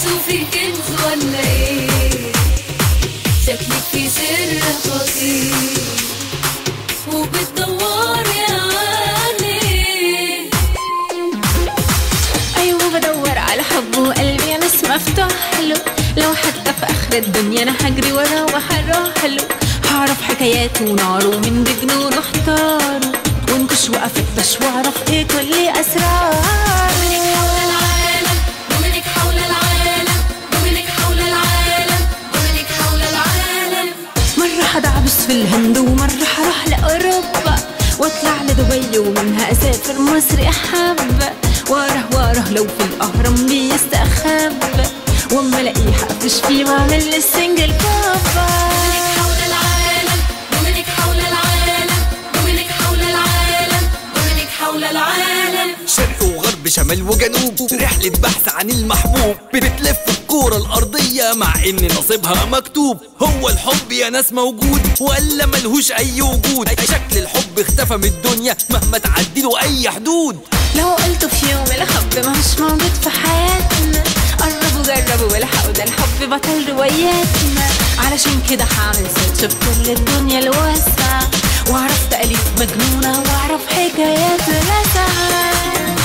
بتشوفي كنز ولا ايه شكلك في سر خطير وبتدوري عليه ايوه بدور على حب وقلبي انا اسمه مفتوح له لو حتى في اخر الدنيا انا هجري وراه وهروح له هعرف حكاياته وناره ومن بجنونه احتاره وانكش وافتش واعرف ايه كل اسراره حول العالم ومنك حول العالم ومنك حول العالم ومنك حول العالم مرة هدعبس في الهند ومرة هروح لأوروبا واطلع لدبي ومنها اسافر مصر حبة واره واره لو في الاهرام بيستخبى واما الاقيه هقفش فيه واعمل لي السنجل كوفر حول العالم ومنك حول العالم ومنك حول العالم ومنك حول العالم شرق وغرب شمال وجنوب رحلة بحث عن المحبوب بتلف الكورة الأرضية مع إن نصيبها مكتوب هو الحب يا ناس موجود ولا ملهوش أي وجود شكل الحب اختفى من الدنيا مهما تعدي له أي حدود لو قلت في يوم الحب مش موجود في حياتنا قربوا جربوا والحقوا ده الحب بطل رواياتنا علشان كده هعمل سيرش بكل الدنيا الواسعة واعرف تأليف مجنونة واعرف حكايات لسعة